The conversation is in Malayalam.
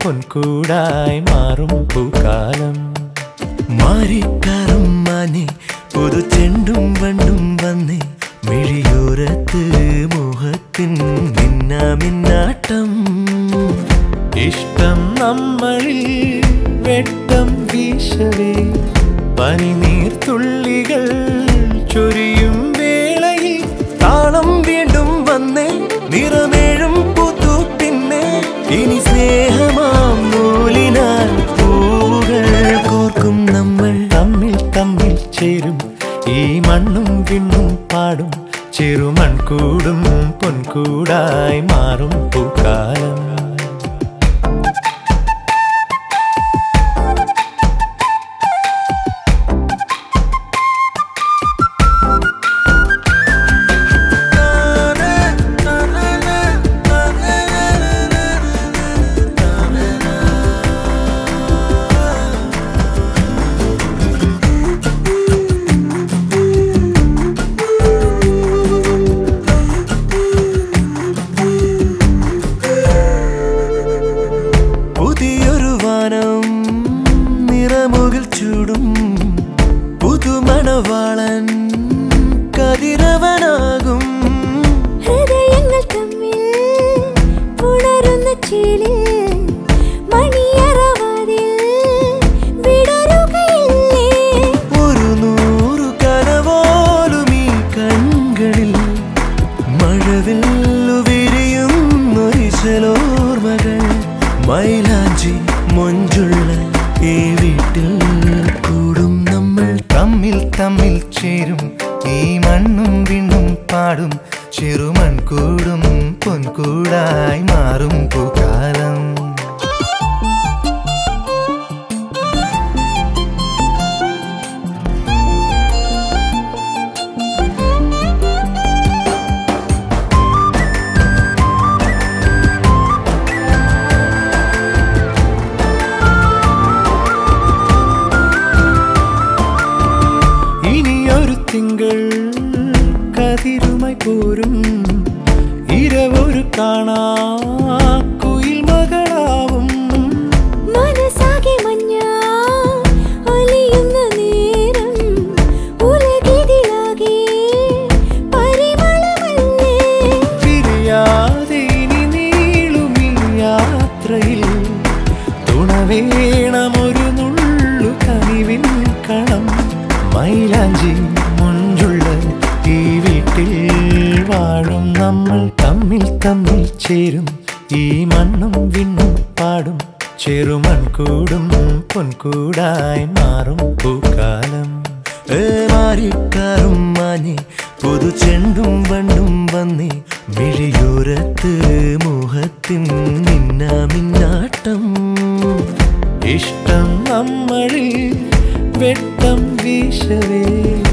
പൊൻകൂടായി മാറും പൂക്കാലം മാറിക്കാറും മാഞ്ഞ് പുതു ചെണ്ടും വണ്ടും വന്ന് മിഴിയോരത്ത് മുഖത്തിൻ മിന്നാമിന്നാട്ടം ഇഷ്ടം നമ്മളിൽ വെട്ടം വീശവേ പനിനീർത്തുള്ളികൾ ചൊരിയും വേളയിൽ താളം വീണ്ടും വന്നേ നിറമേഴും പുതു പിന്നെ ഇനി സ്നേഹമാം നൂലിനാൽ പൂവുകൾ കോർക്കും നമ്മൾ തമ്മിൽ തമ്മിൽ ചേരും ഈ മണ്ണും വിണ്ണും പാടും ചെറുമൺകൂടും പൊൻകൂടായി മാറും പൂക്കാലം പുതിയൊരു വാനം നിറമുകിൽ ചൂടും പുതുമണവാളൻ കതിരവനാകും ഹൃദയങ്ങൾ തമ്മിൽ പുണരുന്ന ചേലിൽ മണിയറവാതിൽ വിടരുകയില്ലേ ഒരു നൂറു കനവോലും ഈ കൺകളിൽ മഴവില്ലു വിരിയുന്നൊരിശലോർമകൾ മൈലാഞ്ചി മൊഞ്ചുള്ള ഈ വീട്ടിൽ കൂടും നമ്മൾ തമ്മിൽ തമ്മിൽ ചേരും ഈ മണ്ണും വിണ്ണും പാടും ചെറുമൺകൂടും പൊൻകൂടായി മാറും പൂക്കാലം ഇനിയൊരു തിങ്കൾ കതിരുമായി പോരും ഇരവൊരു കാണാ കുയിൽ മകളാവും മനസ്സാകെ മഞ്ഞാ ഒലിയുന്ന നേരം ഉലകിതിലാകെ പരിമളമല്ലേ പിരിയാതെ ഇനി നീളും ഈ യാത്രയിൽ തുണവേണമൊരു നുള്ളു കനിവിൻ കണം മൈലാഞ്ചി മുഞ്ചുള്ള ഈ വീട്ടിൽ വാഴും നമ്മൾ തമ്മിൽ തമ്മിൽ ചേരും ഈ മണ്ണും വിണ്ണും പാടും ചെറുമൺകൂടും പൊൻകൂടായി മാറും പൂക്കാലം ഏ മാറിക്കാറും മാഞ്ഞ് പുതു ചെണ്ടും വണ്ടും വന്നേ മിഴിയോരത്ത് മുഖത്തിൻ മിന്നാമിന്നാട്ടം ഇഷ്ടം നമ്മളിൽ വെട്ടം വീശവേ